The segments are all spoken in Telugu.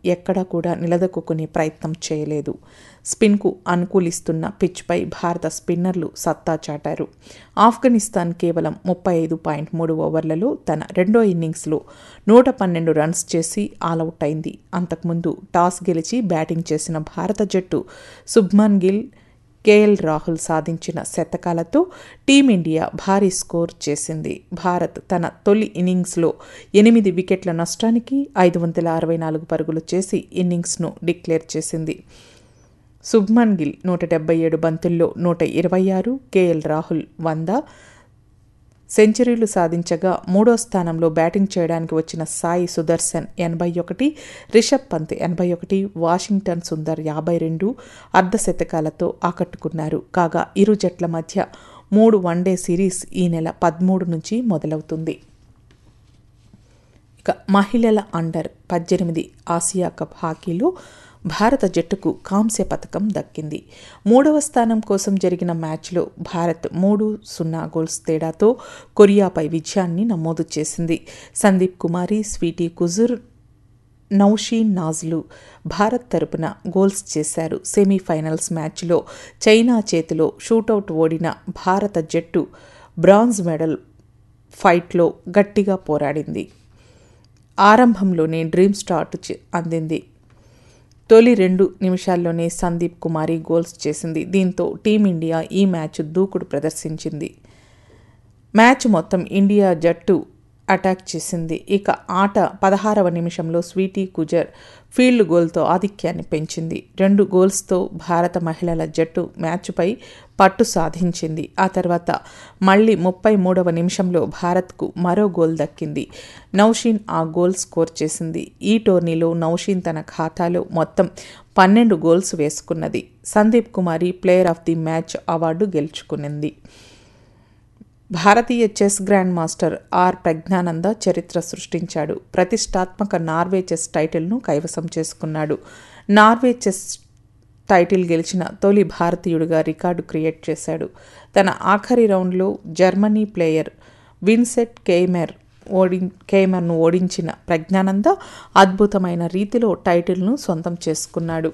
ఎక్కడా కూడా నిలదొక్కునే ప్రయత్నం చేయలేదు స్పిన్కు అనుకూలిస్తున్న పిచ్పై భారత స్పిన్నర్లు సత్తా చాటారు ఆఫ్ఘనిస్తాన్ కేవలం ముప్పై ఐదు పాయింట్ మూడు ఓవర్లలో తన రెండో ఇన్నింగ్స్లో నూట పన్నెండు రన్స్ చేసి ఆలౌట్ అయింది అంతకుముందు టాస్ గెలిచి బ్యాటింగ్ చేసిన భారత జట్టు శుభ్మన్ గిల్ కేఎల్ రాహుల్ సాధించిన శతకాలతో టీమిండియా భారీ స్కోర్ చేసింది భారత్ తన తొలి ఇన్నింగ్స్లో ఎనిమిది వికెట్ల నష్టానికి ఐదు వందల అరవై నాలుగు పరుగులు చేసి ఇన్నింగ్స్ను డిక్లేర్ చేసింది శుభ్మన్ గిల్ నూట డెబ్బై ఏడు బంతుల్లో నూట ఇరవై ఆరు కేఎల్ రాహుల్ వంద సెంచరీలు సాధించగా మూడో స్థానంలో బ్యాటింగ్ చేయడానికి వచ్చిన సాయి సుదర్శన్ ఎనభై ఒకటి రిషబ్ పంత్ ఎనభై ఒకటి వాషింగ్టన్ సుందర్ యాభై రెండు అర్ధశతకాలతో ఆకట్టుకున్నారు కాగా ఇరు జట్ల మధ్య మూడు వన్డే సిరీస్ ఈ నెల పదమూడు నుంచి మొదలవుతుంది ఇక మహిళల అండర్ పద్దెనిమిది ఆసియా కప్ హాకీలో భారత జట్టుకు కాంస్య పథకం దక్కింది మూడవ స్థానం కోసం జరిగిన మ్యాచ్లో భారత్ మూడు సున్నా గోల్స్ తేడాతో కొరియాపై విజయాన్ని నమోదు చేసింది సందీప్ కుమారి స్వీటీ కుజుర్ నౌషీన్ నాజ్లు భారత్ తరపున గోల్స్ చేశారు సెమీఫైనల్స్ మ్యాచ్లో చైనా చేతిలో షూటౌట్ ఓడిన భారత జట్టు బ్రాంజ్ మెడల్ ఫైట్లో గట్టిగా పోరాడింది ఆరంభంలోనే డ్రీమ్ స్టార్ట్ అందింది తొలి రెండు నిమిషాల్లోనే సందీప్ కుమారి గోల్స్ చేసింది దీంతో టీమిండియా ఈ మ్యాచ్ దూకుడు ప్రదర్శించింది మ్యాచ్ మొత్తం ఇండియా జట్టు అటాక్ చేసింది ఇక ఆట పదహారవ నిమిషంలో స్వీటీ కుజర్ ఫీల్డ్ గోల్తో ఆధిక్యాన్ని పెంచింది రెండు గోల్స్తో భారత మహిళల జట్టు మ్యాచ్పై పట్టు సాధించింది ఆ తర్వాత మళ్ళీ ముప్పై మూడవ నిమిషంలో భారత్కు మరో గోల్ దక్కింది నౌషీన్ ఆ గోల్ స్కోర్ చేసింది ఈ టోర్నీలో నౌషీన్ తన ఖాతాలో మొత్తం పన్నెండు గోల్స్ వేసుకున్నది Sandeep Kumari player of the match award గెలుచుకునింది భారతీయ chess grandmaster R Praggnanandhaa చరిత్ర సృష్టించాడు ప్రతిష్టాత్మక నార్వే చెస్ టైటిల్ను కైవసం చేసుకున్నాడు నార్వే చెస్ టైటిల్ గెలిచిన తొలి భారతీయుడిగా రికార్డు క్రియేట్ చేశాడు తన ఆఖరి రౌండ్లో జర్మనీ ప్లేయర్ విన్సెట్ కేమెర్ ఓడి కేమర్ను ఓడించిన ప్రజ్ఞానంద అద్భుతమైన రీతిలో టైటిల్ను సొంతం చేసుకున్నాడు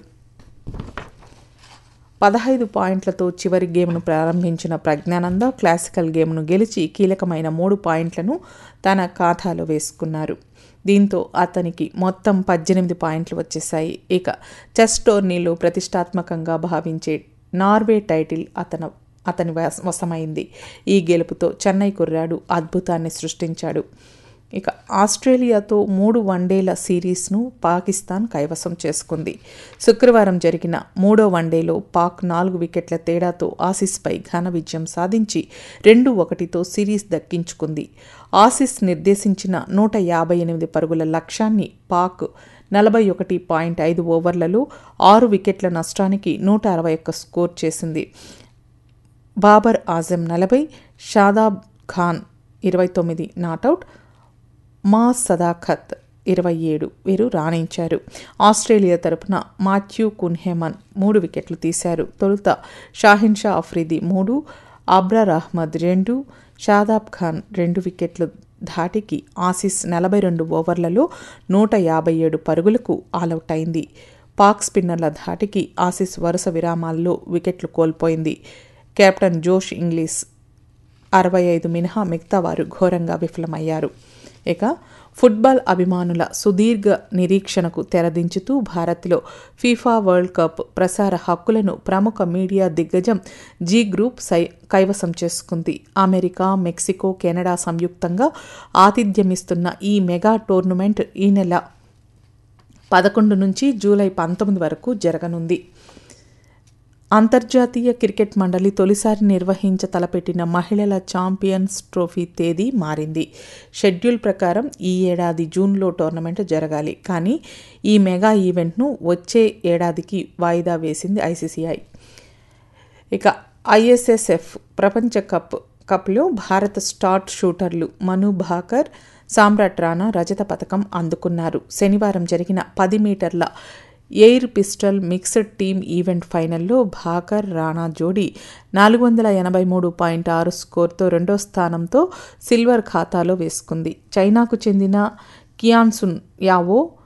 పదహైదు పాయింట్లతో చివరి గేమ్ను ప్రారంభించిన ప్రజ్ఞానంద క్లాసికల్ గేమ్ను గెలిచి కీలకమైన మూడు పాయింట్లను తన ఖాతాలో వేసుకున్నారు దీంతో అతనికి మొత్తం పద్దెనిమిది పాయింట్లు వచ్చేశాయి ఇక చెస్ టోర్నీలో ప్రతిష్టాత్మకంగా భావించే నార్వే టైటిల్ అతను అతని వశమైంది ఈ గెలుపుతో చెన్నై కుర్రాడు అద్భుతాన్ని సృష్టించాడు ఇక ఆస్ట్రేలియాతో మూడు వన్డేల సిరీస్ను పాకిస్తాన్ కైవసం చేసుకుంది శుక్రవారం జరిగిన మూడో వన్డేలో పాక్ నాలుగు వికెట్ల తేడాతో ఆసిస్పై ఘన విజయం సాధించి రెండు ఒకటితో సిరీస్ దక్కించుకుంది ఆసిస్ నిర్దేశించిన నూట యాభై ఎనిమిది పరుగుల లక్ష్యాన్ని పాక్ నలభై ఒకటి పాయింట్ ఐదు ఓవర్లలో ఆరు వికెట్ల నష్టానికి నూట అరవై ఒక్క స్కోర్ చేసింది బాబర్ ఆజం నలభై షాదాబ్ ఖాన్ ఇరవై తొమ్మిది నాటౌట్ మా సదాఖత్ ఇరవై ఏడు వీరు రాణించారు ఆస్ట్రేలియా తరపున మాథ్యూ కున్హెమన్ మూడు వికెట్లు తీశారు తొలుత షాహిన్ షా అఫ్రీది మూడు అబ్రార్ అహ్మద్ రెండు షాదాబ్ ఖాన్ రెండు వికెట్లు ధాటికి ఆసిస్ నలభై రెండు ఓవర్లలో నూట యాభై ఏడు పరుగులకు ఆలౌట్ అయింది పాక్ స్పిన్నర్ల ధాటికి ఆసిస్ వరుస విరామాల్లో వికెట్లు కోల్పోయింది కెప్టెన్ జోష్ ఇంగ్లీష్ అరవై ఐదు మినహా మిగతా వారు ఘోరంగా విఫలమయ్యారు ఇక ఫుట్బాల్ అభిమానుల సుదీర్ఘ నిరీక్షణకు తెరదించుతూ భారత్లో ఫీఫా వరల్డ్ కప్ ప్రసార హక్కులను ప్రముఖ మీడియా దిగ్గజం జీ గ్రూప్ సై కైవసం చేసుకుంది అమెరికా మెక్సికో కెనడా సంయుక్తంగా ఆతిథ్యమిస్తున్న ఈ మెగా టోర్నమెంట్ ఈ నెల పదకొండు నుంచి జూలై పంతొమ్మిది వరకు జరగనుంది అంతర్జాతీయ క్రికెట్ మండలి తొలిసారి నిర్వహించ తలపెట్టిన మహిళల ఛాంపియన్స్ ట్రోఫీ తేదీ మారింది షెడ్యూల్ ప్రకారం ఈ ఏడాది జూన్లో టోర్నమెంట్ జరగాలి కానీ ఈ మెగా ఈవెంట్ను వచ్చే ఏడాదికి వాయిదా వేసింది ఐసీసీఐ ఇక ఐఎస్ఎస్ఎఫ్ ప్రపంచ కప్ కప్లో భారత స్టార్ట్ షూటర్లు మను భాకర్ సామ్రాట్ రాణా రజత పథకం అందుకున్నారు శనివారం జరిగిన పది మీటర్ల air pistol mixed team event ఫైనల్లో భాకర్ రాణా జోడీ నాలుగు వందల ఎనభై మూడు పాయింట్ ఆరు స్కోర్తో రెండో స్థానంతో సిల్వర్ ఖాతాలో వేసుకుంది చైనాకు చెందిన కియాన్సున్ యావో